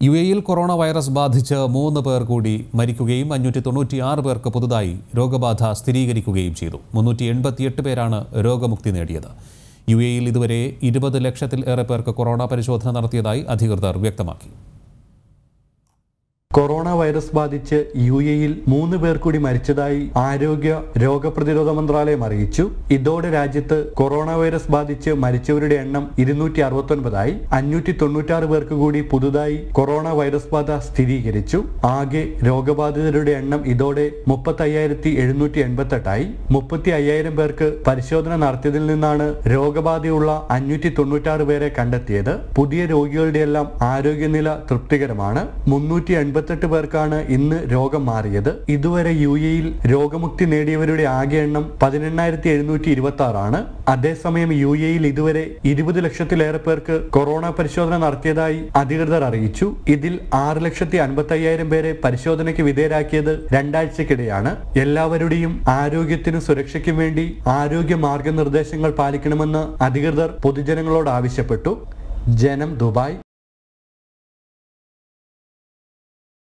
U എയിൽ corona virus ബാധിച്ച് മൂന്ന് പേർ കൂടി മരിക്കുകയും അഞ്ഞൂറ്റി തൊണ്ണൂറ്റിയാറ് പേർക്ക് പുതുതായി രോഗബാധ സ്ഥിരീകരിക്കുകയും ചെയ്തു മുന്നൂറ്റി എൺപത്തിയെട്ട് പേരാണ് രോഗമുക്തി നേടിയത് യു എയിൽ ഇതുവരെ ഇരുപത് ലക്ഷത്തിൽ ഏറെ പേർക്ക് കൊറോണ പരിശോധന നടത്തിയതായി അധികൃതർ വ്യക്തമാക്കി കൊറോണ വൈറസ് ബാധിച്ച് യു എയിൽ മൂന്ന് പേർ കൂടി മരിച്ചതായി ആരോഗ്യ രോഗപ്രതിരോധ മന്ത്രാലയം അറിയിച്ചു ഇതോടെ രാജ്യത്ത് കൊറോണ വൈറസ് ബാധിച്ച് മരിച്ചവരുടെ എണ്ണം ഇരുന്നൂറ്റി അറുപത്തൊൻപതായി അഞ്ഞൂറ്റി തൊണ്ണൂറ്റാറ് പേർക്ക് കൂടി പുതുതായി കൊറോണ വൈറസ് ബാധ സ്ഥിരീകരിച്ചു ആകെ രോഗബാധിതരുടെ എണ്ണം ഇതോടെ മുപ്പത്തി അയ്യായിരത്തി എഴുന്നൂറ്റി എൺപത്തെട്ടായി മുപ്പത്തി അയ്യായിരം പേർക്ക് പരിശോധന നടത്തിയതിൽ നിന്നാണ് രോഗബാധയുള്ള അഞ്ഞൂറ്റി തൊണ്ണൂറ്റാറ് പേരെ കണ്ടെത്തിയത് പുതിയ രോഗികളുടെയെല്ലാം ആരോഗ്യനില തൃപ്തികരമാണ് മുന്നൂറ്റി എൺപത്തെട്ട് പേർക്കാണ് ഇന്ന് രോഗം മാറിയത് ഇതുവരെ യു എയിൽ രോഗമുക്തി നേടിയവരുടെ ആകെ എണ്ണം പതിനെണ്ണായിരത്തി എഴുന്നൂറ്റി ഇരുപത്തി ആറാണ് അതേസമയം യു എയിൽ ഇതുവരെ ഇരുപത് ലക്ഷത്തിലേറെ പേർക്ക് കൊറോണ പരിശോധന നടത്തിയതായി അധികൃതർ അറിയിച്ചു ഇതിൽ ആറ് ലക്ഷത്തി അൻപത്തി അയ്യായിരം പേരെ പരിശോധനയ്ക്ക് വിധേയരാക്കിയത് രണ്ടാഴ്ചക്കിടെയാണ് എല്ലാവരുടെയും ആരോഗ്യത്തിനും സുരക്ഷയ്ക്കും വേണ്ടി ആരോഗ്യ മാർഗനിർദ്ദേശങ്ങൾ പാലിക്കണമെന്ന് അധികൃതർ പൊതുജനങ്ങളോട് ആവശ്യപ്പെട്ടു ജനം ദുബായ്